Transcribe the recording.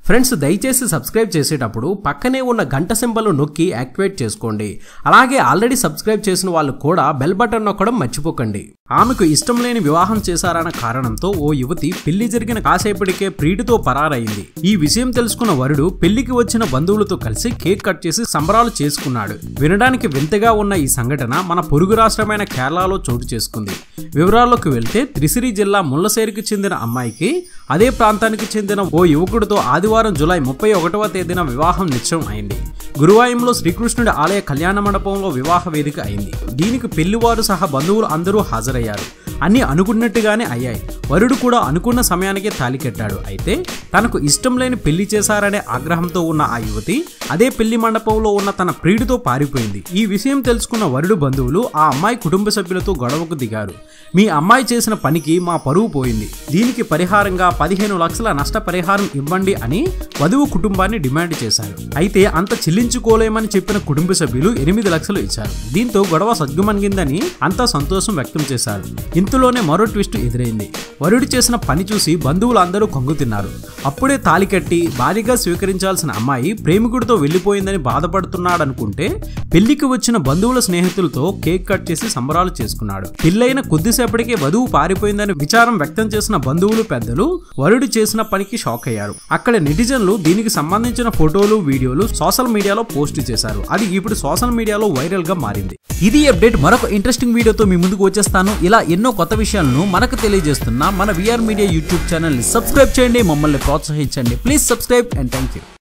friends దయచేసి subscribe చేసేటప్పుడు పక్కనే ఉన్న గంట సింబల్ నొక్కి యాక్టివేట్ చేసుకోండి అలాగే ఆల్రెడీ సబ్స్క్రైబ్ చేసిన వాళ్ళు కూడా బెల్ బటన్ నొక్కడం మర్చిపోకండి ఆమెకు ఇష్టం లేని వివాహం చేశారన్న కారణంతో ఓ యువతి పెళ్లి జరిగిన కాసేపటికే ప్రీతితో పరారైంది ఈ విషయం తెలుసుకున్న వరుడు పెళ్లికి వచ్చిన బంధువులతో కలిసి కేక్ కట్ చేసి సంబరాలు చేసుకున్నాడు వినడానికి వింతగా ఉన్న ఈ సంఘటన మన పొరుగు రాష్ట్రమైన కేరళలో చోటు చేసుకుంది వివరాల్లోకి వెళ్తే త్రిసిరి జిల్లా ముల్లసేరికి చెందిన అమ్మాయికి అదే ప్రాంతానికి చెందిన ఓ యువకుడితో ఆదివారం జులై ముప్పై ఒకటవ తేదీన వివాహం నిశ్చయం అయింది గురువాయంలో శ్రీకృష్ణుడి ఆలయ కళ్యాణ మండపంలో వివాహ వేదిక అయింది దీనికి పెళ్లివారు సహా బంధువులు అందరూ హాజరయ్యారు అన్నీ అనుకున్నట్టుగానే అయ్యాయి వరుడు కూడా అనుకున్న సమయానికే తాలి కట్టాడు అయితే తనకు ఇష్టం లేని పెళ్లి చేశారనే ఆగ్రహంతో ఉన్న ఆ యువతి అదే పెళ్లి మండపంలో ఉన్న తన ప్రియుడితో పారిపోయింది ఈ విషయం తెలుసుకున్న వరుడు బంధువులు ఆ అమ్మాయి కుటుంబ సభ్యులతో గొడవకు దిగారు మీ అమ్మాయి చేసిన పనికి మా పరువు పోయింది దీనికి పరిహారంగా పదిహేను లక్షల నష్టపరిహారం ఇవ్వండి అని వధువు కుటుంబాన్ని డిమాండ్ చేశారు అయితే అంత చెల్లించుకోలేమని చెప్పిన కుటుంబ సభ్యులు ఎనిమిది లక్షలు ఇచ్చారు దీంతో గొడవ సగ్గుమణిగిందని అంతా సంతోషం వ్యక్తం చేశారు ఇంతలోనే మరో ట్విస్ట్ ఎదురైంది వరుడు చేసిన పని చూసి బంధువులు అందరూ కొంగు తిన్నారు అప్పుడే తాలి కట్టి భారీగా స్వీకరించాల్సిన అమ్మాయి ప్రేమికుడితో వెళ్లిపోయిందని బాధపడుతున్నాడనుకుంటే పెళ్లికి వచ్చిన బంధువుల స్నేహితులతో కేక్ కట్ చేసి సంబరాలు చేసుకున్నాడు పెళ్ళైన కొద్దిసేపటికే వధువు పారిపోయిందని విచారం వ్యక్తం చేసిన బంధువులు పెద్దలు వరుడు చేసిన పనికి షాక్ అయ్యారు అక్కడ నెటిజన్లు దీనికి సంబంధించిన ఫోటోలు వీడియోలు సోషల్ మీడియాలో పోస్ట్ చేశారు అది ఇప్పుడు సోషల్ మీడియాలో వైరల్ గా మారింది ఇది అప్డేట్ మరొక ఇంట్రెస్టింగ్ వీడియోతో మీ ముందుకు వచ్చేస్తాను ఇలా ఎన్నో కొత్త విషయాలను మనకు తెలియజేస్తున్న మన విఆర్ మీడియా యూట్యూబ్ ఛానల్ ని సబ్స్క్రైబ్ చేయండి మమ్మల్ని ప్రోత్సహించండి please subscribe and thank you